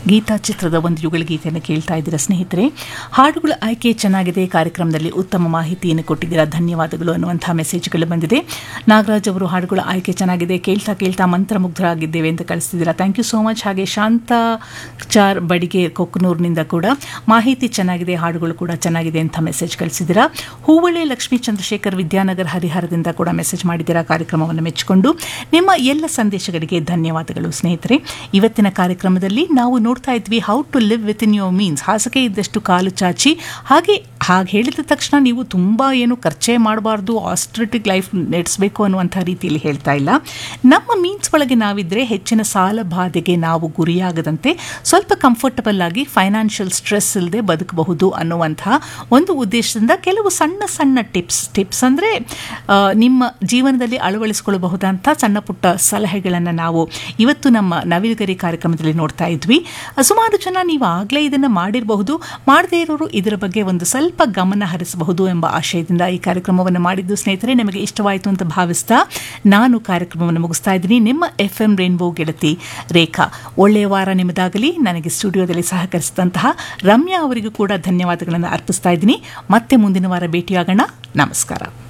ಗೀತಾ ಚಿತ್ರದ ಒಂದು ಯುಗಳ ಗೀತೆಯನ್ನು ಕೇಳ್ತಾ ಇದ್ದೀರಾ ಸ್ನೇಹಿತರೆ ಹಾಡುಗಳ ಆಯ್ಕೆ ಚೆನ್ನಾಗಿದೆ ಕಾರ್ಯಕ್ರಮದಲ್ಲಿ ಉತ್ತಮ ಮಾಹಿತಿಯನ್ನು ಕೊಟ್ಟಿದ್ದೀರಾ ಧನ್ಯವಾದಗಳು ಅನ್ನುವಂತಹ ಮೆಸೇಜ್ಗಳು ಬಂದಿದೆ ನಾಗರಾಜ್ ಅವರು ಹಾಡುಗಳ ಆಯ್ಕೆ ಚೆನ್ನಾಗಿದೆ ಕೇಳ್ತಾ ಕೇಳ್ತಾ ಮಂತ್ರಮುಗ್ಧರಾಗಿದ್ದೇವೆ ಅಂತ ಕಳಿಸ್ತಿದ್ದೀರಾ ಥ್ಯಾಂಕ್ ಯು ಸೋ ಮಚ್ ಹಾಗೆ ಶಾಂತಾಚಾರ್ ಬಡಿಗೆ ಕೊಕ್ಕನೂರಿನಿಂದ ಕೂಡ ಮಾಹಿತಿ ಚೆನ್ನಾಗಿದೆ ಹಾಡುಗಳು ಕೂಡ ಚೆನ್ನಾಗಿದೆ ಅಂತ ಮೆಸೇಜ್ ಕಳಿಸಿದ್ದೀರಾ ಹೂವಳೆ ಲಕ್ಷ್ಮೀ ಚಂದ್ರಶೇಖರ್ ವಿದ್ಯಾನಗರ್ ಹರಿಹರದಿಂದ ಕೂಡ ಮೆಸೇಜ್ ಮಾಡಿದ್ದೀರಾ ಕಾರ್ಯಕ್ರಮವನ್ನು ಮೆಚ್ಚಿಕೊಂಡು ನಿಮ್ಮ ಎಲ್ಲ ಸಂದೇಶಗಳಿಗೆ ಧನ್ಯವಾದಗಳು ಸ್ನೇಹಿತರೆ ಇವತ್ತಿನ ಕಾರ್ಯಕ್ರಮದಲ್ಲಿ ನಾವು ನೋಡ್ತಾ ಇದ್ವಿ how to live within your means ಹಾಸಿಗೆ ಇದ್ದಷ್ಟು ಕಾಲು ಚಾಚಿ ಹಾಗೆ ಹಾಗೆ ಹೇಳಿದ ತಕ್ಷಣ ನೀವು ತುಂಬ ಏನು ಖರ್ಚೇ ಮಾಡಬಾರ್ದು ಆಸ್ಟ್ರಿಟಿಕ್ ಲೈಫ್ ನಡೆಸಬೇಕು ಅನ್ನುವಂಥ ರೀತಿಯಲ್ಲಿ ಹೇಳ್ತಾ ಇಲ್ಲ ನಮ್ಮ ಮೀನ್ಸ್ ಒಳಗೆ ನಾವಿದ್ರೆ ಹೆಚ್ಚಿನ ಸಾಲ ಬಾಧೆಗೆ ನಾವು ಗುರಿಯಾಗದಂತೆ ಸ್ವಲ್ಪ ಕಂಫರ್ಟಬಲ್ ಆಗಿ ಫೈನಾನ್ಷಿಯಲ್ ಸ್ಟ್ರೆಸ್ ಇಲ್ಲದೆ ಬದುಕಬಹುದು ಅನ್ನುವಂತಹ ಒಂದು ಉದ್ದೇಶದಿಂದ ಕೆಲವು ಸಣ್ಣ ಸಣ್ಣ ಟಿಪ್ಸ್ ಟಿಪ್ಸ್ ಅಂದರೆ ನಿಮ್ಮ ಜೀವನದಲ್ಲಿ ಅಳವಡಿಸಿಕೊಳ್ಳಬಹುದಂಥ ಸಣ್ಣ ಪುಟ್ಟ ಸಲಹೆಗಳನ್ನು ನಾವು ಇವತ್ತು ನಮ್ಮ ನವಿಲುಗರಿ ಕಾರ್ಯಕ್ರಮದಲ್ಲಿ ನೋಡ್ತಾ ಇದ್ವಿ ಸುಮಾರು ಜನ ನೀವು ಆಗಲೇ ಇದನ್ನು ಮಾಡಿರಬಹುದು ಮಾಡದೇ ಇರೋರು ಇದರ ಬಗ್ಗೆ ಒಂದು ಸ್ವಲ್ಪ ಗಮನ ಹರಿಸಬಹುದು ಎಂಬ ಆಶಯದಿಂದ ಈ ಕಾರ್ಯಕ್ರಮವನ್ನು ಮಾಡಿದ್ದು ಸ್ನೇಹಿತರೆ ನಿಮಗೆ ಇಷ್ಟವಾಯಿತು ಅಂತ ಭಾವಿಸ್ತಾ ನಾನು ಕಾರ್ಯಕ್ರಮವನ್ನು ಮುಗಿಸ್ತಾ ಇದ್ದೀನಿ ನಿಮ್ಮ ಎಫ್ ಎಂ ರೇನ್ಬೋ ಗೆಳತಿ ರೇಖಾ ಒಳ್ಳೆಯ ವಾರ ನಿಮ್ಮದಾಗಲಿ ನನಗೆ ಸ್ಟುಡಿಯೋದಲ್ಲಿ ಸಹಕರಿಸಿದಂತಹ ರಮ್ಯಾ ಅವರಿಗೂ ಕೂಡ ಧನ್ಯವಾದಗಳನ್ನು ಅರ್ಪಿಸ್ತಾ ಇದ್ದೀನಿ ಮತ್ತೆ ಮುಂದಿನ ವಾರ ಭೇಟಿಯಾಗೋಣ ನಮಸ್ಕಾರ